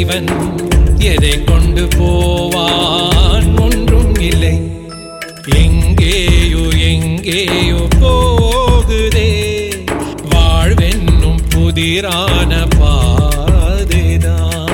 ஜீவன் எதை கொண்டு போவான் ஒன்றும் இல்லை எங்கேயோ எங்கேயோ போகுதே வாழ்வென்னும் புதிரான பாதைதான்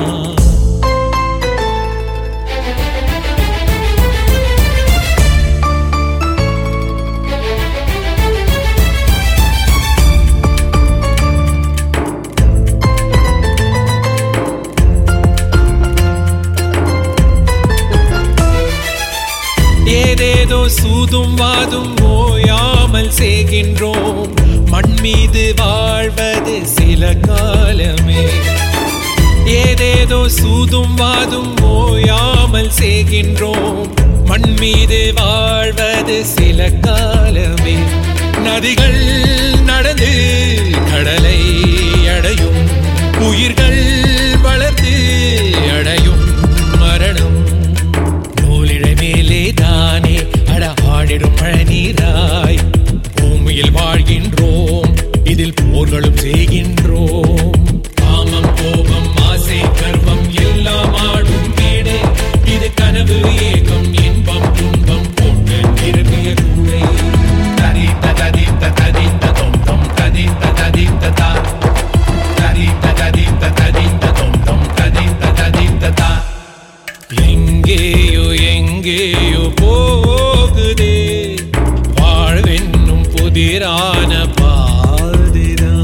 ஏதேதோ சூதும் வாதும் ஓயாமல் செய்கின்றோம் மண் மீது வாழ்வது சில காலமே ஏதேதோ சூதும் வாதும் ஓயாமல் செய்கின்றோம் மண் மீது வாழ்வது சில காலமே நதிகள் நடந்து கடலை அடையும் உயிர்கள் வளர்ந்து அடையும் மரணம் நூலிழை மேலே தானே அட ஆடிடும் பழநீராய் பூமியில் வாழ்கின்றோம் இதில் போர்களும் செய்கின்றோம் காமம் கோபம் ஆசை கர்வம் எல்லாம் ஆடும் வீடே இது கனவு ஏகம் இன்பம் துன்பம் போட்டு நிரம்பிய கூடை தரித்த ததித்த ததித்த தொம் தொம் ததித்த ததித்த தா தரித்த ததித்த ததித்த தொம் தொம் ததித்த ததித்த தா எங்கேயோ எங்கேயோ போகுதே வாழ்வென்னும் புதிரான பாதைதான்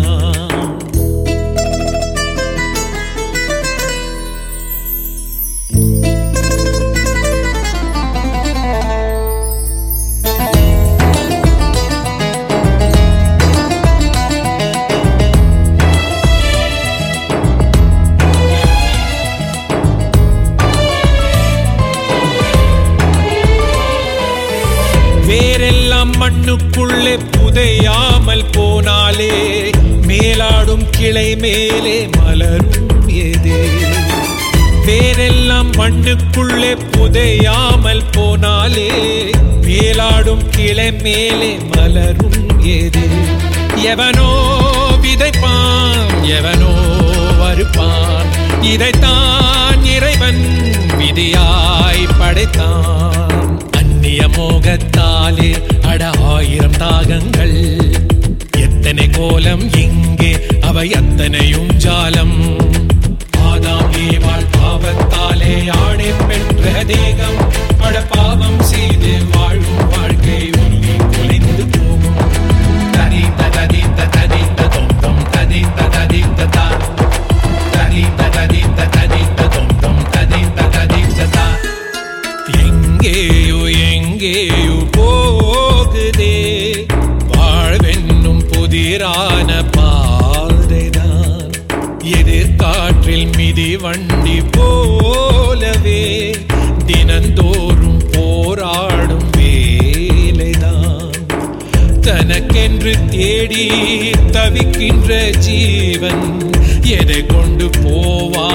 வேரெல்லாம் மண்ணுக்குள்ளே புதையாமல் போனாலே மேலாடும் கிளை மேலே மலரும் எதே வேரெல்லாம் மண்ணுக்குள்ளே புதையாமல் போனாலே மேலாடும் கிளை மேலே மலரும் எது எவனோ விதைப்பான் எவனோ அறுப்பான் இதைத்தான் இறைவன் விதியாய் படைத்தான் அந்நிய மோகத்தாலே அட ஆயிரம் தாகங்கள் எத்தனை கோலம் இங்கே அவை அத்தனையும் ஜாலம் ஆதாம் ஏவாள் பாவத்தாலே ஆணை பெற்ற தேகம் அட பாவம் செய்து வாழும் வாழ்க்கை உருகி குலைந்து போகும் தரித்த ததித்த ததித்த தொம் தொம் ததித்த ததித்த தா தரித்த ததித்த ததித்த தொம் தொம் ததித்த ததித்த தா எங்கேயோ எங்கேயோ போகுதே வாழ்வென்னும் புதிரான பாதைதான் எதிர்காற்றில் மிதி வண்டி போலவே தினந்தோறும் போராடும் வேலைதான் தனக்கென்று தேடி தவிக்கின்ற ஜீவன் எதை கொண்டு போவா